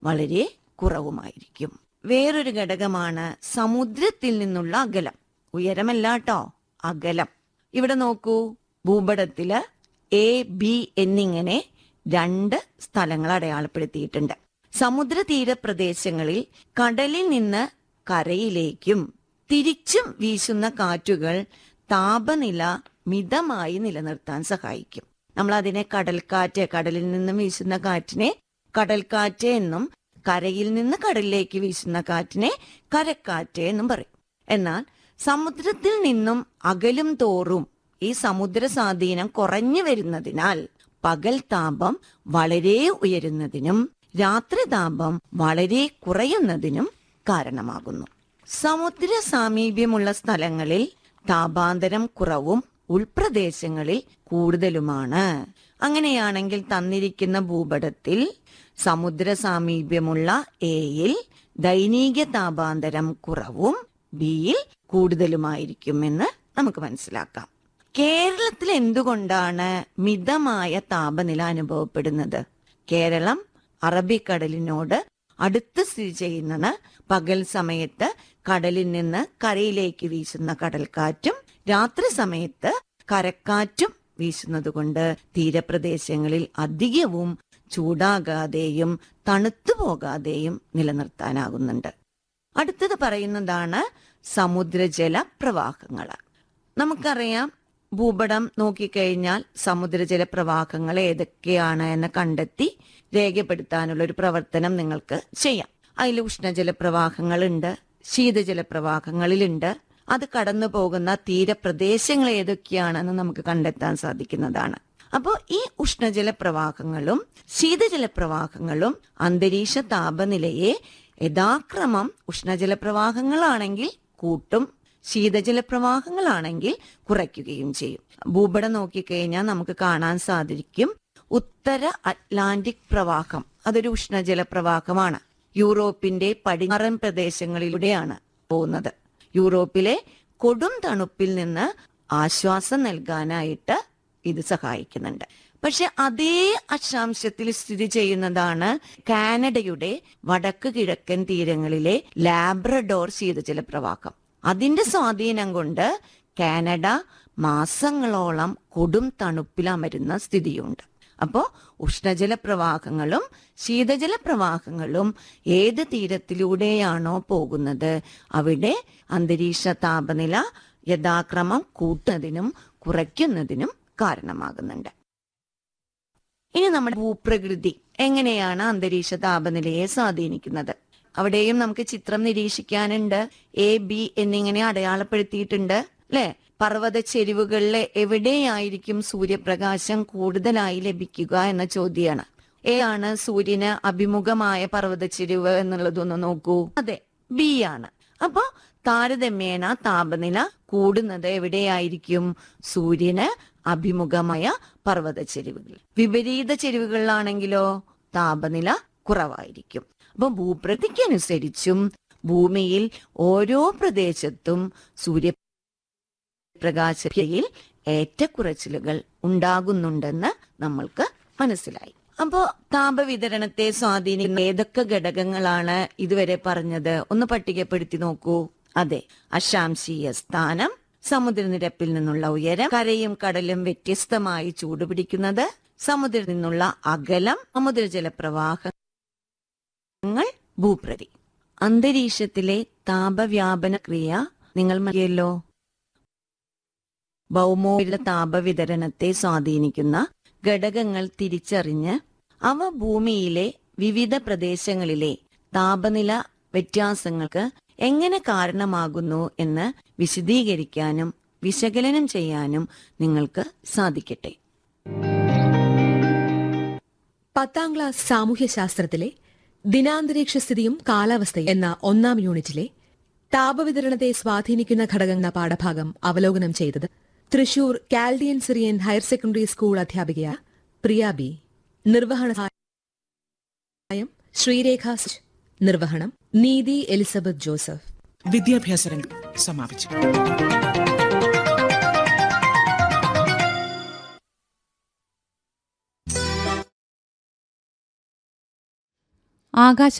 വളരെ കുറവുമായിരിക്കും വേറൊരു ഘടകമാണ് സമുദ്രത്തിൽ നിന്നുള്ള അകലം ഉയരമല്ല കേട്ടോ അകലം ഇവിടെ നോക്കൂ ഭൂപടത്തില് എ ബി എന്നിങ്ങനെ രണ്ട് സ്ഥലങ്ങൾ അടയാളപ്പെടുത്തിയിട്ടുണ്ട് സമുദ്ര തീരപ്രദേശങ്ങളിൽ കടലിൽ നിന്ന് കരയിലേക്കും തിരിച്ചും വീശുന്ന കാറ്റുകൾ താപനില മിതമായി നിലനിർത്താൻ സഹായിക്കും നമ്മൾ അതിനെ കടൽക്കാറ്റ് കടലിൽ നിന്നും വീശുന്ന കാറ്റിനെ കടൽക്കാറ്റ് എന്നും കരയിൽ നിന്ന് കടലിലേക്ക് വീശുന്ന കാറ്റിനെ കരക്കാറ്റ് എന്നും പറയും എന്നാൽ സമുദ്രത്തിൽ നിന്നും അകലും തോറും ഈ സമുദ്ര സ്വാധീനം കുറഞ്ഞു വരുന്നതിനാൽ പകൽ താപം വളരെ ഉയരുന്നതിനും രാത്രി താപം വളരെ കുറയുന്നതിനും കാരണമാകുന്നു സമുദ്ര സാമീപ്യമുള്ള സ്ഥലങ്ങളിൽ താപാന്തരം കുറവും ഉൾപ്രദേശങ്ങളിൽ കൂടുതലുമാണ് അങ്ങനെയാണെങ്കിൽ തന്നിരിക്കുന്ന ഭൂപടത്തിൽ സമുദ്ര സാമീപ്യമുള്ള എയിൽ ദൈനിക താപാന്തരം കുറവും ബിയിൽ കൂടുതലുമായിരിക്കുമെന്ന് നമുക്ക് മനസ്സിലാക്കാം കേരളത്തിൽ എന്തുകൊണ്ടാണ് മിതമായ താപനില അനുഭവപ്പെടുന്നത് കേരളം അറബിക്കടലിനോട് അടുത്ത് സ്ഥിതി ചെയ്യുന്നത് പകൽ സമയത്ത് കടലിൽ നിന്ന് കരയിലേക്ക് വീശുന്ന കടൽക്കാറ്റും രാത്രി സമയത്ത് കരക്കാറ്റും വീശുന്നതുകൊണ്ട് തീരപ്രദേശങ്ങളിൽ അധികവും ചൂടാകാതെയും തണുത്തു പോകാതെയും നിലനിർത്താനാകുന്നുണ്ട് അടുത്തത് പറയുന്നതാണ് സമുദ്രജല പ്രവാഹങ്ങൾ നമുക്കറിയാം ഭൂപടം നോക്കിക്കഴിഞ്ഞാൽ സമുദ്രജല പ്രവാഹങ്ങൾ ഏതൊക്കെയാണ് എന്ന് കണ്ടെത്തി രേഖപ്പെടുത്താനുള്ള ഒരു പ്രവർത്തനം നിങ്ങൾക്ക് ചെയ്യാം അതിൽ ഉഷ്ണജല പ്രവാഹങ്ങളുണ്ട് ശീതജല പ്രവാഹങ്ങളിലുണ്ട് അത് കടന്നു പോകുന്ന തീരപ്രദേശങ്ങൾ ഏതൊക്കെയാണെന്ന് നമുക്ക് കണ്ടെത്താൻ സാധിക്കുന്നതാണ് അപ്പോൾ ഈ ഉഷ്ണജല പ്രവാഹങ്ങളും ശീതജല പ്രവാഹങ്ങളും അന്തരീക്ഷ താപനിലയെ യഥാക്രമം ഉഷ്ണജല പ്രവാഹങ്ങളാണെങ്കിൽ കൂട്ടും ശീതജല പ്രവാഹങ്ങളാണെങ്കിൽ കുറയ്ക്കുകയും ചെയ്യും ഭൂപടം നോക്കിക്കഴിഞ്ഞാൽ നമുക്ക് കാണാൻ സാധിക്കും ഉത്തര അറ്റ്ലാന്റിക് പ്രവാഹം അതൊരു ഉഷ്ണജല പ്രവാഹമാണ് യൂറോപ്പിന്റെ പടിഞ്ഞാറൻ പ്രദേശങ്ങളിലൂടെയാണ് പോകുന്നത് യൂറോപ്പിലെ കൊടും തണുപ്പിൽ നിന്ന് ആശ്വാസം നൽകാനായിട്ട് ഇത് സഹായിക്കുന്നുണ്ട് പക്ഷെ അതേ അക്ഷാംശത്തിൽ സ്ഥിതി ചെയ്യുന്നതാണ് കാനഡയുടെ വടക്ക് കിഴക്കൻ തീരങ്ങളിലെ ലാബ്രഡോർ ശീതജല പ്രവാഹം അതിന്റെ സ്വാധീനം കൊണ്ട് കാനഡ മാസങ്ങളോളം കൊടും തണുപ്പിലമരുന്ന സ്ഥിതിയുണ്ട് അപ്പോൾ ഉഷ്ണജല പ്രവാഹങ്ങളും ശീതജല പ്രവാഹങ്ങളും ഏത് തീരത്തിലൂടെയാണോ പോകുന്നത് അവിടെ അന്തരീക്ഷ താപനില യഥാക്രമം കൂട്ടുന്നതിനും കുറയ്ക്കുന്നതിനും കാരണമാകുന്നുണ്ട് ഇനി നമ്മുടെ ഭൂപ്രകൃതി എങ്ങനെയാണ് അന്തരീക്ഷ താപനിലയെ സ്വാധീനിക്കുന്നത് അവിടെയും നമുക്ക് ചിത്രം നിരീക്ഷിക്കാനുണ്ട് എ ബി എന്നിങ്ങനെ അടയാളപ്പെടുത്തിയിട്ടുണ്ട് അല്ലെ പർവ്വത ചെരിവുകളിലെ എവിടെയായിരിക്കും സൂര്യപ്രകാശം കൂടുതലായി ലഭിക്കുക എന്ന ചോദ്യമാണ് എ ആണ് സൂര്യന് അഭിമുഖമായ പർവ്വത ചെരിവ് എന്നുള്ളതൊന്ന് നോക്കൂ അതെ ബി ആണ് അപ്പോ താരതമ്യേന താപനില കൂടുന്നത് എവിടെയായിരിക്കും സൂര്യന് അഭിമുഖമായ പർവ്വത ചെരിവുകൾ വിപരീത ചെരിവുകളിലാണെങ്കിലോ താപനില കുറവായിരിക്കും അപ്പൊ ഭൂപ്രകൃതിക്കനുസരിച്ചും ഭൂമിയിൽ ഓരോ പ്രദേശത്തും സൂര്യപ്രകാശയിൽ ഏറ്റക്കുറച്ചിലുകൾ ഉണ്ടാകുന്നുണ്ടെന്ന് നമ്മൾക്ക് മനസ്സിലായി അപ്പോ താപവിതരണത്തെ സ്വാധീനിക്കുന്ന ഏതൊക്കെ ഘടകങ്ങളാണ് ഇതുവരെ പറഞ്ഞത് ഒന്ന് പട്ടികപ്പെടുത്തി നോക്കൂ അതെ അശാംശീയ സ്ഥാനം സമുദ്രനിരപ്പിൽ നിന്നുള്ള ഉയരം കരയും കടലും വ്യത്യസ്തമായി ചൂടുപിടിക്കുന്നത് സമുദ്രത്തിൽ നിന്നുള്ള അകലം സമുദ്രജല പ്രവാഹങ്ങൾ ഭൂപ്രതി അന്തരീക്ഷത്തിലെ താപവ്യാപന ക്രിയ നിങ്ങൾ മതിയല്ലോ ഭൗമോപരിത താപവിതരണത്തെ സ്വാധീനിക്കുന്ന ഘടകങ്ങൾ തിരിച്ചറിഞ്ഞ് അവ ഭൂമിയിലെ വിവിധ പ്രദേശങ്ങളിലെ താപനില വ്യത്യാസങ്ങൾക്ക് എങ്ങനെ കാരണമാകുന്നു എന്ന് വിശദീകരിക്കാനും വിശകലനം ചെയ്യാനും നിങ്ങൾക്ക് സാധിക്കട്ടെ പത്താം ക്ലാസ് സാമൂഹ്യശാസ്ത്രത്തിലെ ദിനാന്തരീക്ഷ സ്ഥിതിയും കാലാവസ്ഥയും എന്ന ഒന്നാം യൂണിറ്റിലെ താപവിതരണത്തെ സ്വാധീനിക്കുന്ന ഘടകങ്ങൾ എന്ന പാഠഭാഗം അവലോകനം ചെയ്തത് Thrissur Chaldean Syrian higher secondary school അധ്യാപികയായ പ്രിയ ബി നിർവഹണ സഹായം ശ്രീരേഖ സ്. നിർവഹണം നീതി എലിസബത്ത് ജോസഫ് വിദ്യാഭ്യാസ രംഗം സമാപിച്ചു ആകാശ